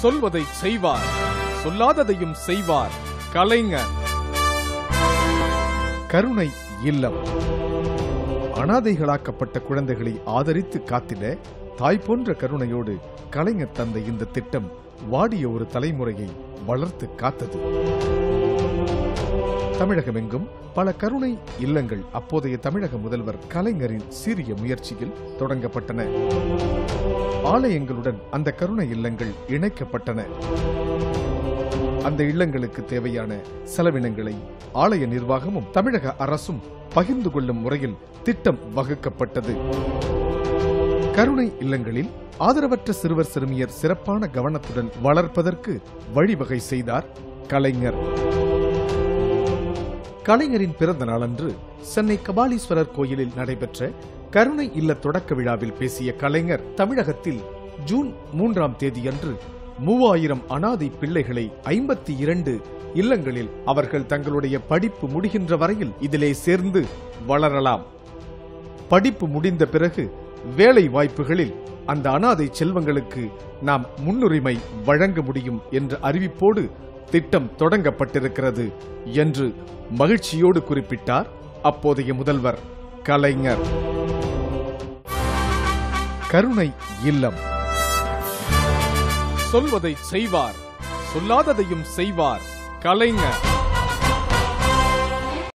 சொல்வதை செய்வார் சொல்லாததையும் செய்வார் கலைஞர் கருணை இல்லம் அனாதைகளாக்கப்பட்ட குழந்தைகளை ஆதரித்து காத்திட தாய் போன்ற கருணையோடு கலைஞர் தந்த இந்த திட்டம் வாடிய ஒரு தலைமுறையை வளர்த்து காத்தது தமிழகமெங்கும் பல கருணை இல்லங்கள் அப்போதைய தமிழக முதல்வர் கலைஞரின் சீரிய முயற்சியில் தொடங்கப்பட்டன ஆலயங்களுடன் அந்த கருணை இல்லங்கள் இணைக்கப்பட்டன அந்த இல்லங்களுக்கு தேவையான செலவினங்களை ஆலய நிர்வாகமும் தமிழக அரசும் பகிர்ந்து கொள்ளும் முறையில் திட்டம் வகுக்கப்பட்டது கருணை இல்லங்களில் ஆதரவற்ற சிறுவர் சிறுமியர் சிறப்பான கவனத்துடன் வளர்ப்பதற்கு வழிவகை செய்தார் கலைஞர் கலைஞரின் பிறந்த நாளன்று சென்னை கபாலீஸ்வரர் கோயிலில் நடைபெற்ற கருணை இல்ல தொடக்க விழாவில் பேசிய கலைஞர் தமிழகத்தில் ஜூன் மூன்றாம் தேதியன்று மூவாயிரம் அனாதை பிள்ளைகளை ஐம்பத்தி இரண்டு இல்லங்களில் அவர்கள் தங்களுடைய படிப்பு முடிகின்ற வரையில் இதிலே சேர்ந்து வளரலாம் படிப்பு முடிந்த பிறகு வேலை வாய்ப்புகளில் அந்த அனாதை செல்வங்களுக்கு நாம் முன்னுரிமை வழங்க முடியும் என்ற அறிவிப்போடு திட்டம் தொடங்கப்பட்டிருக்கிறது என்று மகிழ்ச்சியோடு குறிப்பிட்டார் அப்போதைய முதல்வர் கலைஞர் கருணை இல்லம் சொல்வதை செய்வார் சொல்லாததையும் செய்வார் கலைஞர்